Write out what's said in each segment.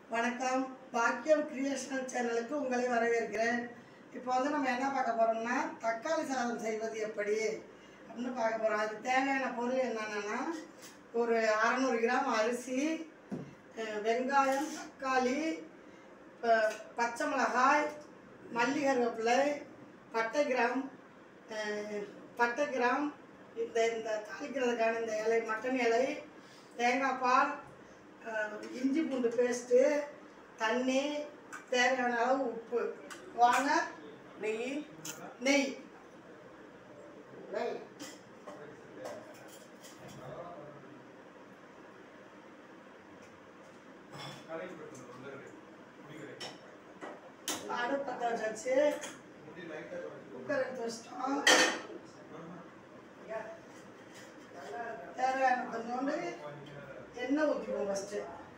வணக்கம் பாக்கியம் கிரியேஷனல் சேனலுக்கு உங்களை வரவேற்கிறேன் இப்போ வந்து நம்ம என்ன பார்க்க போகிறோம்னா தக்காளி சாதம் செய்வது எப்படி அப்படின்னு பார்க்க போகிறோம் அதுக்கு தேவையான பொருள் என்னென்னா ஒரு அறநூறு கிராம் அரிசி அஹ் வெங்காயம் தக்காளி ப- பச்சை மிளகாய் மல்லி கருவேப்பிலை பட்டை கிராம் அஹ் பட்டை கிராம் இந்த இந்த தாளிக்கிறதுக்கான இந்த இலை மட்டன் இலை தேங்காய் பால் அஹ் இஞ்சி பூண்டு பேஸ்ட்டு தண்ணி தேவையான அளவு உப்பு வாங்க நெய் நெய் நெய் அடுப்பு பற்ற வச்சாச்சு குக்கர் எடுத்து வச்சிட்டோம் தேவையான கொஞ்சோண்டு எண்ணெய் ஊற்றிக்குவோம் ஃபஸ்ட்டு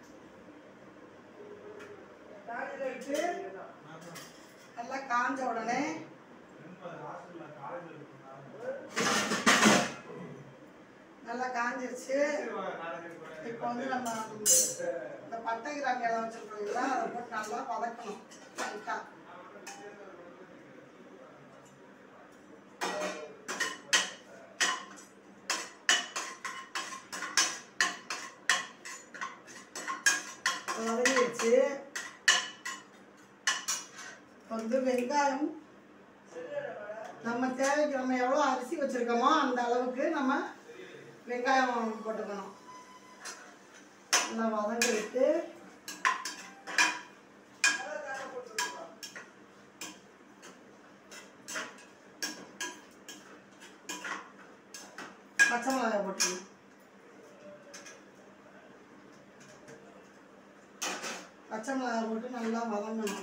காலையில் விட்டு நல்லா காஞ்ச உடனே நல்லா காஞ்சிருச்சு இப்போ வந்து நம்ம இந்த பட்டை கிராம் இலை வச்சுருக்கோங்களா அதை போட்டு நல்லா வதக்கணும் லைட்டாக வதங்கிடுச்சு இப்போ வந்து வெங்காயம் நம்ம தேவைக்கு நம்ம எவ்வளோ அரிசி வச்சுருக்கோமோ அந்த அளவுக்கு நம்ம வெங்காயம் போட்டுக்கணும் நல்லா வதங்கி விட்டு பச்சை மிளகாய் போட்டுக்கணும் பச்சை மிளகாய் போட்டு நல்லா வதங்கணும்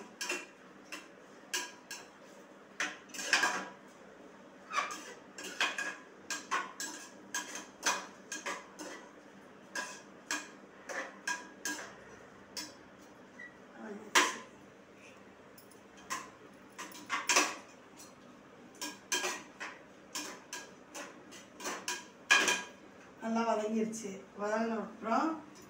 நல்லா வதங்கிருச்சு வதங்கின அப்புறம்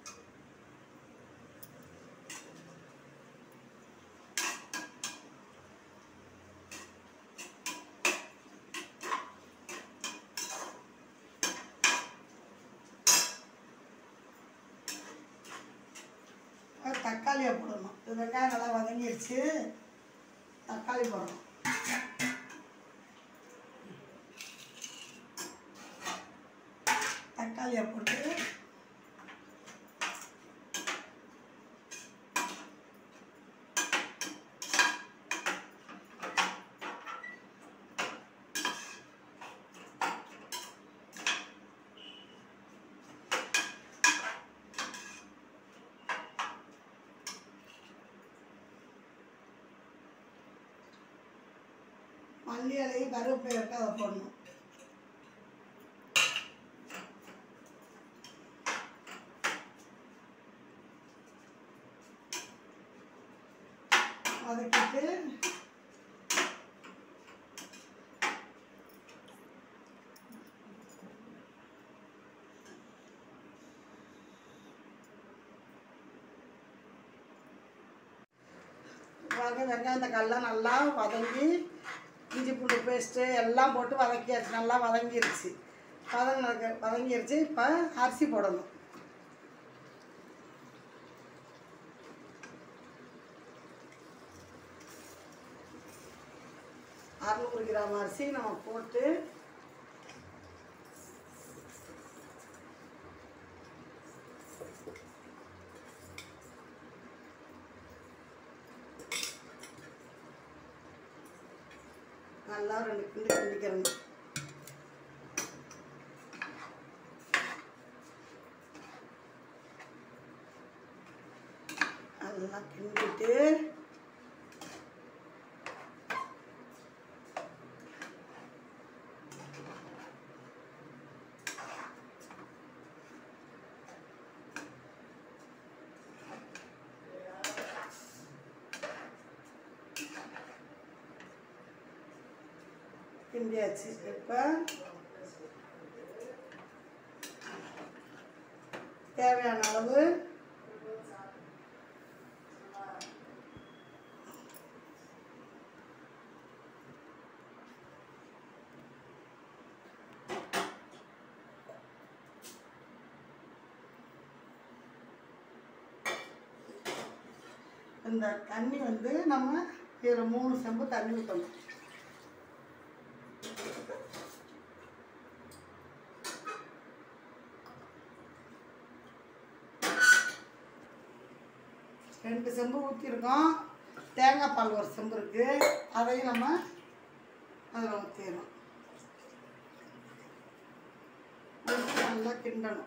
அது தக்காளியை போடணும் இது வெங்காயம் நல்லா வதங்கிருச்சு தக்காளி போடணும் தக்காளியை போட்டு மல்லி இலையும் கருவேப்பிலை இருக்கு அதை போடணும் வதக்கிட்டு பாருங்க வெங்காயம் தக்காளிலாம் நல்லா வதங்கி இஞ்சி பூண்டு பேஸ்ட்டு எல்லாம் போட்டு வதக்கியாச்சு நல்லா வதங்கிருச்சு வதங்கினதுக்கு வதங்கிருச்சு இப்போ அரிசி போடணும் அறுநூறு கிராம் அரிசி நம்ம போட்டு நல்லா ரெண்டு கிண்டி கிண்டிக்கிறணும் நல்லா கிண்டிட்டு கிண்டியாச்சு இப்போ தேவையான அளவு இந்த தண்ணி வந்து நம்ம இதில் மூணு செம்பு தண்ணி ஊற்றணும் ரெண்டு செம்பு ஊற்றிருக்கோம் தேங்காய் பால் ஒரு செம்பு இருக்குது அதையும் நம்ம அதில் ஊற்றிடணும் ஊற்றி நல்லா கிண்டணும்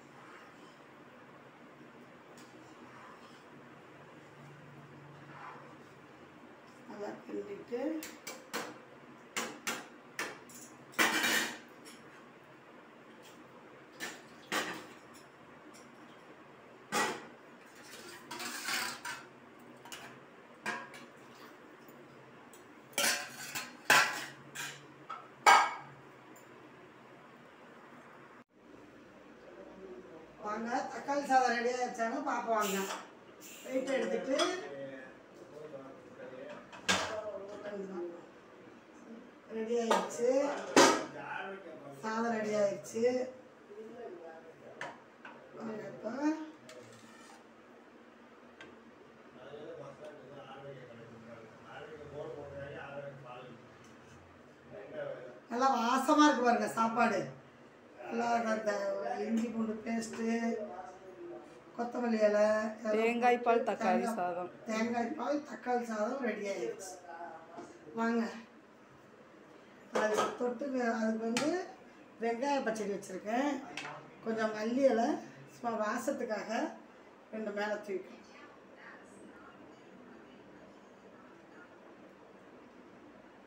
நல்லா கிண்டிட்டு வாங்க தக்காளி சாதம் ரெடி ஆயிடுச்சான்னு பார்ப்போம் வாங்க வெயிட் எடுத்துட்டு ரெடி ஆயிடுச்சு சாதம் ரெடி ஆயிடுச்சு வாங்க இப்போ நல்லா வாசமாக இருக்கு பாருங்க சாப்பாடு நல்லா அந்த இஞ்சி பூண்டு பேஸ்ட்டு கொத்தமல்லி இலை இதெல்லாம் தேங்காய் பால் போட்டு தக்காளி தேங்காய் சாதம் தேங்காய் பால் தக்காளி சாதம் ரெடி ஆயிடுச்சு வாங்க அது தொட்டு வெ- அதுக்கு வந்து வெங்காய பச்சடி வச்சுருக்கேன் கொஞ்சம் மல்லி இலை சும்மா வாசத்துக்காக ரெண்டு மேலே தூக்கி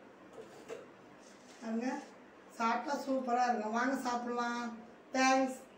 அங்கே சாப்பிட்டா சூப்பராக இருக்கும் வாங்க சாப்பிட்லாம் தேங்க்ஸ்